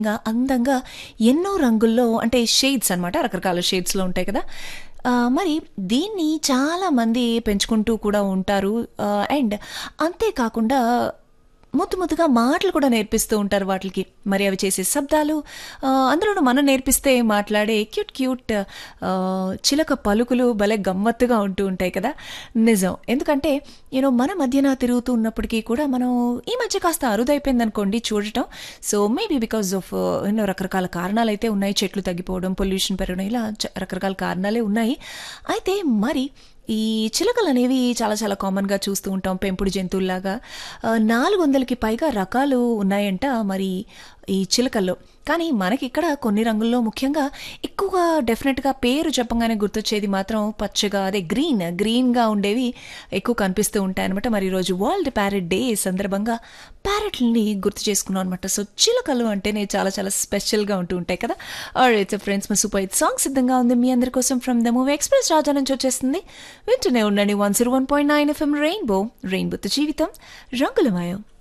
గా అందంగా ఎన్నో రంగుల్లో అంటే షేడ్స్ అనమాట రకరకాల షేడ్స్లో ఉంటాయి కదా ఆ, మరి దీన్ని చాలా మంది పెంచుకుంటూ కూడా ఉంటారు అండ్ అంతేకాకుండా ముద్దు ముద్దుగా మాటలు కూడా నేర్పిస్తూ ఉంటారు వాటికి మరి అవి చేసే శబ్దాలు ఆ, అందులోనూ మనం నేర్పిస్తే మాట్లాడే క్యూట్ క్యూట్ ఆ, చిలక పలుకులు భలే గమ్మత్తుగా ఉంటూ ఉంటాయి కదా నిజం ఎందుకంటే యూనో మన మధ్యన తిరుగుతూ ఉన్నప్పటికీ కూడా మనం ఈ మధ్య కాస్త అరుదైపోయింది అనుకోండి చూడటం సో మేబీ బికాస్ ఆఫ్ ఎన్నో రకరకాల కారణాలు అయితే ఉన్నాయి చెట్లు తగ్గిపోవడం పొల్యూషన్ పెరగడం ఇలా చ- రకరకాల కారణాలే ఉన్నాయి అయితే మరి ఈ చిలుకలు అనేవి చాలా చాలా కామన్గా చూస్తూ ఉంటాం పెంపుడు జంతువుల్లాగా ఆ, నాలుగు వందలకి పైగా రకాలు ఉన్నాయంట మరి ఈ చిలుకల్లో కానీ మనకి ఇక్కడ కొన్ని రంగుల్లో ముఖ్యంగా ఎక్కువగా డెఫినెట్గా పేరు చెప్పగానే గుర్తొచ్చేది మాత్రం పచ్చగా అదే గ్రీన్ గ్రీన్గా ఉండేవి ఎక్కువ కనిపిస్తూ ఉంటాయి అనమాట మరి ఈరోజు వరల్డ్ ప్యారెట్ డే సందర్భంగా ప్యారెట్లని గుర్తు చేసుకున్నాం అనమాట సో చిలుకలు అంటేనే చాలా చాలా స్పెషల్గా ఉంటూ ఉంటాయి కదా ఆల్రైట్ ఫ్రెండ్స్ మా సూపర్ హిట్ సాంగ్ సిద్ధంగా ఉంది మీ అందరి కోసం from the movie Express Raja నుంచి వచ్చేస్తుంది వింటూనే ఉండండి one zero one point nine FM rainbow రెయిన్బోతో జీవితం రంగులమయం